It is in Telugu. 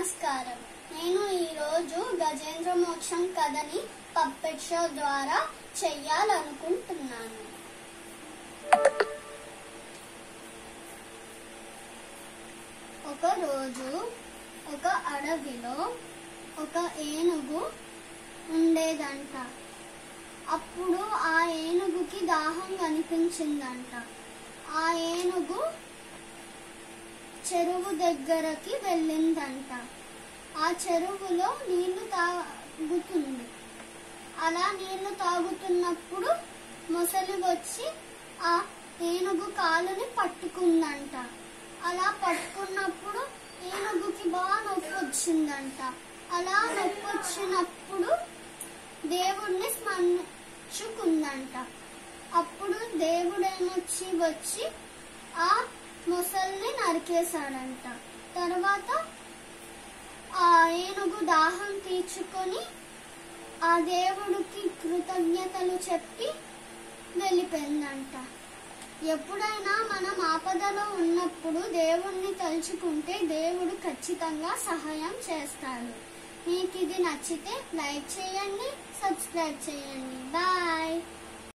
నమస్కారం నేను ఈరోజు గజేంద్ర మోక్షం కథని పప్పెట్ షో ద్వారా చెయ్యాలనుకుంటున్నాను ఒక రోజు ఒక అడవిలో ఒక ఏనుగు ఉండేదంట అప్పుడు ఆ ఏనుగుకి దాహం కనిపించిందంట ఆ ఏనుగు చెరువు దగ్గరకి వెళ్ళిందంట ఆ చెరువులో నీళ్లు తాగుతుంది అలా నీళ్లు తాగుతున్నప్పుడు మొసలి వచ్చి ఆ ఏనుగు కాలుని పట్టుకుందంట అలా పట్టుకున్నప్పుడు ఏనుగుకి బాగా నొప్పి వచ్చిందంట అలా నొప్పి వచ్చినప్పుడు దేవుణ్ణి స్మరించుకుందంట అప్పుడు దేవుడేమొచ్చి వచ్చి ఆ మొసల్ని నరికేశాడంట తర్వాత ఆ ఏనుగు దాహం తీర్చుకొని ఆ దేవుడికి కృతజ్ఞతలు చెప్పి వెళ్ళిపోయిందంట ఎప్పుడైనా మనం ఆపదలో ఉన్నప్పుడు దేవుణ్ణి తలుచుకుంటే దేవుడు ఖచ్చితంగా సహాయం చేస్తాడు మీకు ఇది నచ్చితే లైక్ చేయండి సబ్స్క్రైబ్ చేయండి బాయ్